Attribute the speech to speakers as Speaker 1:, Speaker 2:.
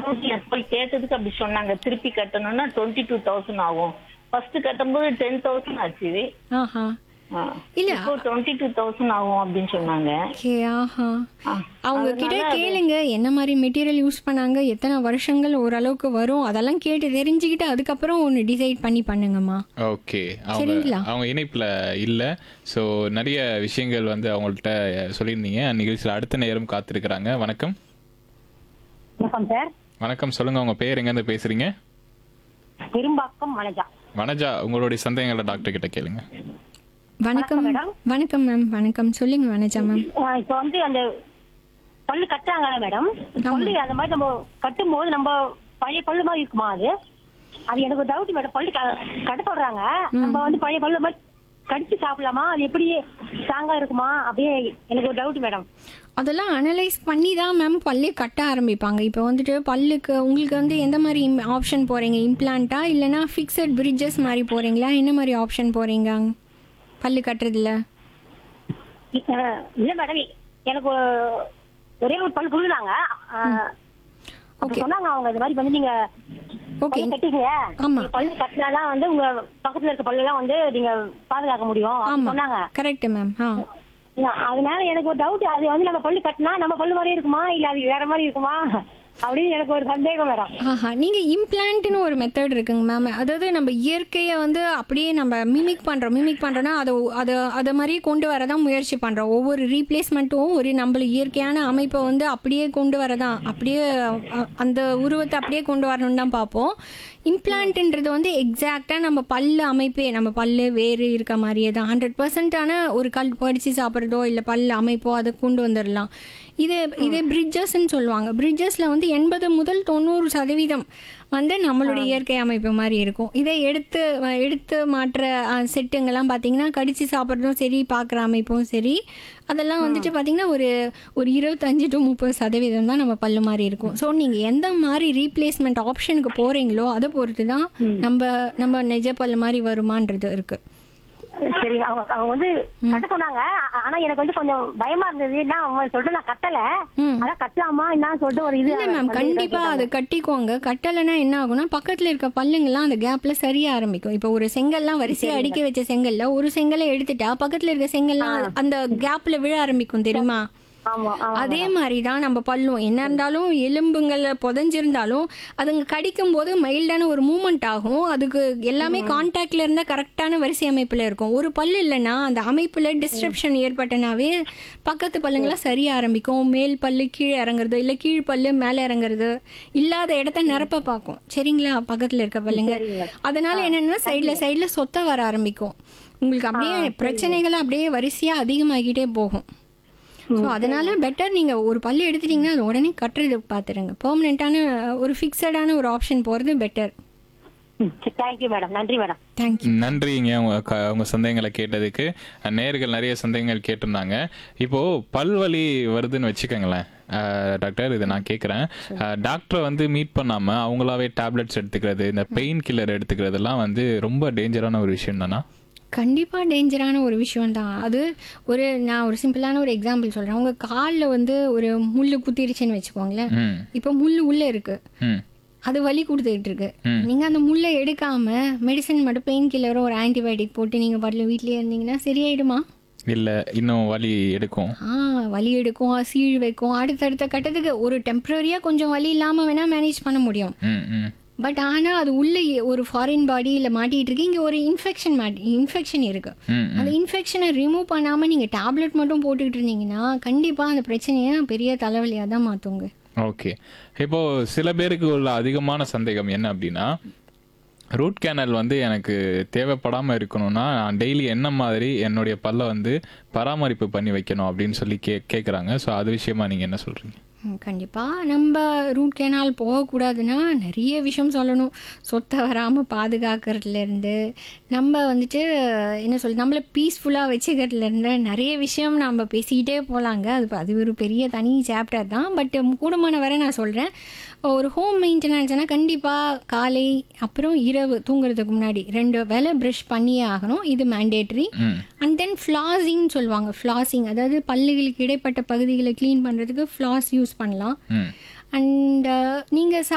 Speaker 1: வந்து எனக்கு போய் கேட்டதுக்கு அப்படி சொன்னாங்க திருப்பி கட்டணும்னா டுவெண்ட்டி டூ தௌசண்ட் ஆகும் ஃபர்ஸ்ட் கட்டும்போது டென் தௌசண்ட் ஆச்சு
Speaker 2: ஆஹா
Speaker 1: ஆ.
Speaker 2: இல்ல.
Speaker 1: இப்போ டுவெண்ட்டி டூ தௌசண்ட் ஆகும் அப்படின்னு சொன்னாங்க
Speaker 2: ஓகே ஆஹா
Speaker 1: ஆ.
Speaker 2: அவங்க கிட்ட கேளுங்க என்ன மாதிரி மெட்டீரியல் யூஸ் பண்ணாங்க எத்தனை வருஷங்கள் ஓரளவுக்கு வரும் அதெல்லாம் கேட்டு தெரிஞ்சுக்கிட்டு அதுக்கப்புறம் ஒன்று டிசைட் பண்ணி பண்ணுங்கம்மா
Speaker 3: ஓகே அவங்க
Speaker 2: சரிங்களா?
Speaker 3: அவங்க இணைப்பில் இல்லை ஸோ நிறைய விஷயங்கள் வந்து அவங்கள்ட்ட சொல்லியிருந்தீங்க நிகழ்ச்சியில் அடுத்த நேரம் காத்திருக்கிறாங்க வணக்கம்
Speaker 4: வணக்கம் சார்
Speaker 3: வணக்கம் சொல்லுங்க உங்க பேர் எங்கேருந்து பேசுறீங்க
Speaker 4: பெரும்பாக்கம் மனஜா
Speaker 3: வனஜா உங்களுடைய சந்தேகங்களை டாக்டர் கிட்ட கேளுங்க
Speaker 2: வணக்கம்
Speaker 4: மேடம்.
Speaker 2: வணக்கம் மேம் வணக்கம் சொல்லுங்க வனஜா மேம்
Speaker 4: ஆஹ் இப்ப வந்து அந்த பல்லு கட்டுறாங்கல்ல மேடம் பல்லு அந்த மாதிரி நம்ம கட்டும் போது நம்ம பழைய பல்லு மாதிரி இருக்குமா அது அது எனக்கு ஒரு டவுட் மேடம் பல்லு க- கட்ட சொல்றாங்க நம்ம வந்து பழைய பல்லு மாதிரி கடிச்சு சாப்பிடலாமா அது எப்படி ஸ்ட்ராங்கா இருக்குமா அப்படியே எனக்கு ஒரு டவுட் மேடம்
Speaker 2: அதெல்லாம் அனலைஸ் பண்ணி தான் மேம் பல்லே கட்ட ஆரம்பிப்பாங்க இப்போ வந்துட்டு பல்லுக்கு உங்களுக்கு வந்து எந்த மாதிரி ஆப்ஷன் போகிறீங்க இம்ப்ளான்ட்டா இல்லைனா ஃபிக்ஸட் பிரிட்ஜஸ் மாதிரி போகிறீங்களா என்ன மாதிரி ஆப்ஷன் போகிறீங்க பல்லு கட்டுறதுல
Speaker 4: ஆஹ் இல்ல மேடம் எனக்கு ஒரு- ஒரே ஒரு பல்லு புழுதாங்க
Speaker 2: Okay.
Speaker 4: சொன்னாங்க அவங்க இந்த மாதிரி வந்து நீங்க
Speaker 2: ஓகே
Speaker 4: பல்லு கட்டிங்க
Speaker 2: ஆமா.
Speaker 4: நீங்க பல்லு கட்டினாதான் வந்து உங்க பக்கத்துல இருக்க பல்லு எல்லாம் வந்து நீங்க பாதுகாக்க முடியும் அப்படின்னு
Speaker 2: ஆமாம்
Speaker 4: சொன்னாங்க
Speaker 2: கரெக்ட் மேம் ஆ
Speaker 4: அதனால எனக்கு ஒரு டவுட் அது வந்து நம்ம பல்லு கட்டினா நம்ம பல்லு மாதிரி இருக்குமா இல்ல அது வேற மாதிரி இருக்குமா அப்படின்னு எனக்கு ஒரு சந்தேகம் மேடம்
Speaker 2: ஆஹா நீங்கள் இம்ப்ளான்ட்னு ஒரு மெத்தட் இருக்குங்க மேம் அதாவது நம்ம இயற்கையை வந்து அப்படியே நம்ம மிமிக் பண்ணுறோம் மிமிக் பண்ணுறோன்னா அதை அதை அதை மாதிரியே கொண்டு வர தான் முயற்சி பண்ணுறோம் ஒவ்வொரு ரீப்ளேஸ்மெண்ட்டும் ஒரு நம்மள இயற்கையான அமைப்பை வந்து அப்படியே கொண்டு வர தான் அப்படியே அ- அந்த உருவத்தை அப்படியே கொண்டு வரணும்னு தான் பார்ப்போம் இம்ப்ளான்ட்ன்றது வந்து எக்ஸாக்டாக நம்ம பல்லு அமைப்பே நம்ம பல்லு வேறு இருக்க மாதிரியே தான் ஹண்ட்ரட் பர்சன்டான ஒரு கல் படித்து சாப்பிட்றதோ இல்லை பல் அமைப்போ அதை கொண்டு வந்துடலாம் இது இதே பிரிட்ஜஸ்ன்னு சொல்லுவாங்க பிரிட்ஜஸில் வந்து எண்பது முதல் தொண்ணூறு சதவீதம் வந்து நம்மளுடைய இயற்கை அமைப்பு மாதிரி இருக்கும் இதை எடுத்து அஹ், எடுத்து மாற்ற அஹ், செட்டுங்கெல்லாம் பார்த்தீங்கன்னா கடிச்சு சாப்பிட்றதும் சரி பார்க்குற அமைப்பும் சரி அதெல்லாம் வந்துட்டு பார்த்தீங்கன்னா ஒரு ஒரு இருபத்தஞ்சு டு முப்பது சதவீதம் தான் நம்ம பல்லு மாதிரி இருக்கும் ஸோ நீங்கள் எந்த மாதிரி ரீப்ளேஸ்மெண்ட் ஆப்ஷனுக்கு போகிறீங்களோ அதை பொறுத்து தான் நம்ம நம்ம நிஜ பல்லு மாதிரி வருமான்றது இருக்குது
Speaker 4: சரி அவங்க அவங்க வந்து கட்ட சொன்னாங்க ஆ- ஆனா எனக்கு வந்து கொஞ்சம் பயமா இருந்தது என்ன அவங்க சொல்லிட்டு நான் கட்டல
Speaker 2: ம்.
Speaker 4: அதான் கட்டலாமா என்ன சொல்லிட்டு ஒரு இது
Speaker 2: இல்ல மேம்
Speaker 4: வந்து
Speaker 2: கண்டிப்பா அது கட்டிக்கோங்க கட்டலைன்னா என்ன ஆகும்னா பக்கத்துல இருக்க பல்லுங்கெல்லாம் அந்த கேப்ல சரிய ஆரம்பிக்கும் இப்போ ஒரு செங்கல்லாம் வரிசையா அடுக்கி வச்ச செங்கல்ல ஒரு செங்கலை எடுத்துட்டா பக்கத்துல இருக்க செங்கல்லாம் அந்த கேப்ல விழ ஆரம்பிக்கும் தெரியுமா
Speaker 4: ஆமா ஆமா
Speaker 2: அதே மாதிரி தான் நம்ம பல்லும் என்ன இருந்தாலும் எலும்புங்களை புதஞ்சிருந்தாலும் அதுங்க கடிக்கும் போது மைல்டான ஒரு மூமெண்ட் ஆகும் அதுக்கு எல்லாமே கான்டாக்ட்ல இருந்தா கரெக்டான வரிசை அமைப்புல இருக்கும் ஒரு பல்லு இல்லைன்னா அந்த அமைப்புல டிஸ்ட்ரப்ஷன் ஏற்பட்டனாவே பக்கத்து பல்லுங்களாம் சரிய ஆரம்பிக்கும் மேல் பல்லு கீழே இறங்குறது இல்ல கீழ் பல்லு மேல இறங்குறது இல்லாத இடத்த நிரப்ப பார்க்கும் சரிங்களா பக்கத்துல இருக்க பல்லுங்க அதனால என்னன்னா சைடுல சைடுல சொத்த வர ஆரம்பிக்கும் உங்களுக்கு அப்படியே பிரச்சனைகள் அப்படியே வரிசையா அதிகமாகிட்டே போகும் ஸோ அதனால பெட்டர் நீங்கள் ஒரு பல்லு எடுத்துட்டீங்கன்னா அது உடனே கட்டுறது பார்த்துருங்க பெர்மனெண்ட்டான ஒரு ஃபிக்ஸடான ஒரு ஆப்ஷன் போகிறது பெட்டர்
Speaker 4: தேங்க்யூ மேடம் நன்றி மேடம்
Speaker 2: தேங்க்யூ
Speaker 3: நன்றிங்க உங்க க- உங்க சந்தேகங்களை கேட்டதுக்கு நேர்கள் நிறைய சந்தேகங்கள் கேட்டிருந்தாங்க இப்போ பல்வலி வருதுன்னு வச்சுக்கோங்களேன் அஹ், டாக்டர் இதை நான் கேட்குறேன் டாக்டரை வந்து மீட் பண்ணாம அவங்களாவே டேப்லெட்ஸ் எடுத்துக்கிறது இந்த பெயின் கில்லர் எடுத்துக்கிறதெல்லாம் வந்து ரொம்ப டேஞ்சரான ஒரு விஷயம் தானா
Speaker 2: கண்டிப்பாக டேஞ்சரான ஒரு விஷயம் தான் அது ஒரு நான் ஒரு சிம்பிளான ஒரு எக்ஸாம்பிள் சொல்கிறேன் உங்கள் காலில் வந்து ஒரு முள் குத்திருச்சுன்னு வச்சுக்கோங்களேன்
Speaker 3: ம்
Speaker 2: இப்போ முள் உள்ளே இருக்கு
Speaker 3: ம்
Speaker 2: அது வலி கொடுத்துக்கிட்டு இருக்கு நீங்கள் அந்த முள்ளை எடுக்காம மெடிசன் மட்டும் பெயின் கில்லரோ ஒரு ஆன்டிபயோட்டிக் போட்டு நீங்கள் பாட்டில் வீட்லேயே இருந்தீங்கன்னா சரியாயிடுமா
Speaker 3: இல்ல இன்னும் வலி எடுக்கும்
Speaker 2: ஆ வலி எடுக்கும் சீழ் வைக்கும் அடுத்தடுத்த கட்டத்துக்கு ஒரு டெம்பரரியாக கொஞ்சம் வலி இல்லாமல் வேணால் மேனேஜ் பண்ண முடியும்
Speaker 3: ம் ம்
Speaker 2: பட் ஆனால் அது உள்ள ஒரு ஃபாரின் பாடியில் மாட்டிட்டு இருக்கு இங்கே ஒரு இன்ஃபெக்ஷன் மாட்டி இன்ஃபெக்ஷன் இருக்கு
Speaker 3: ம்
Speaker 2: அந்த இன்ஃபெக்ஷனை ரிமூவ் பண்ணாமல் நீங்கள் டேப்லெட் மட்டும் போட்டுக்கிட்டு இருந்தீங்கன்னா கண்டிப்பாக அந்த பிரச்சனையை பெரிய தலைவலியாக தான் மாற்றுங்க
Speaker 3: ஓகே இப்போ சில பேருக்கு உள்ள அதிகமான சந்தேகம் என்ன அப்படின்னா ரூட் கேனல் வந்து எனக்கு தேவைப்படாம இருக்கணும்னா நான் டெய்லி என்ன மாதிரி என்னுடைய பல்லை வந்து பராமரிப்பு பண்ணி வைக்கணும் அப்படின்னு சொல்லி கே கேட்குறாங்க ஸோ அது விஷயமா நீங்க என்ன சொல்றீங்க
Speaker 2: கண்டிப்பாக நம்ம ரூட் கேனால் போகக்கூடாதுன்னா நிறைய விஷயம் சொல்லணும் சொத்தை வராமல் பாதுகாக்கிறதுலேருந்து நம்ம வந்துட்டு என்ன சொல் நம்மளை பீஸ்ஃபுல்லாக வச்சுக்கிறதுலேருந்து நிறைய விஷயம் நம்ம பேசிக்கிட்டே போகலாங்க அது அது ஒரு பெரிய தனி சாப்டர் தான் பட் கூடுமான வரை நான் சொல்கிறேன் ஒரு ஹோம் மெயின்டெனன்ஸ்னால் கண்டிப்பாக காலை அப்புறம் இரவு தூங்குறதுக்கு முன்னாடி ரெண்டு வேளை ப்ரஷ் பண்ணியே ஆகணும் இது mandatory
Speaker 3: hmm
Speaker 2: and then flossing சொல்லுவாங்க ஃப்ளாசிங் அதாவது பல்லுகளுக்கு இடைப்பட்ட பகுதிகளை க்ளீன் பண்ணுறதுக்கு ஃப்ளாஸ் யூஸ் பண்ணலாம்
Speaker 3: ம்
Speaker 2: அண்ட் நீங்கள்